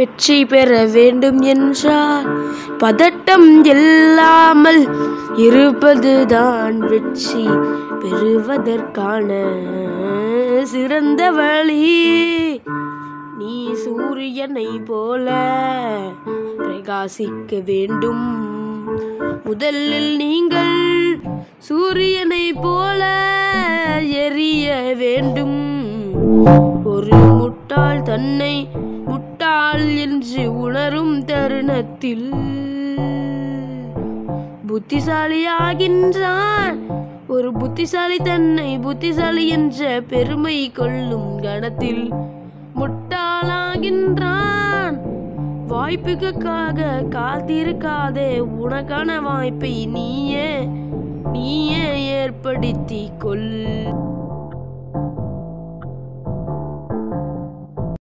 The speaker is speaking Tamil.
வெற்றி பெற வேண்டும் என்றால் பதட்டம் இல்லாமல் இருப்பதுதான் வெற்றி பெறுவதற்கான சிறந்த வழி நீ சூரியனை போல பிரகாசிக்க வேண்டும் முதலில் நீங்கள் சூரியனை போல எரிய வேண்டும் ஒரு முட்டாள் தன்னை முட்டாள் என்று உணரும் தருணத்தில் புத்திசாலியாகின்றான் ஒரு புத்திசாலி தன்னை புத்திசாலி என்ற பெருமை கொள்ளும் கணத்தில் முட்டாளாகின்றான் வாய்ப்புக்காக காத்திருக்காதே உனக்கான வாய்ப்பை நீயே நீயே ஏற்படுத்தி கொள்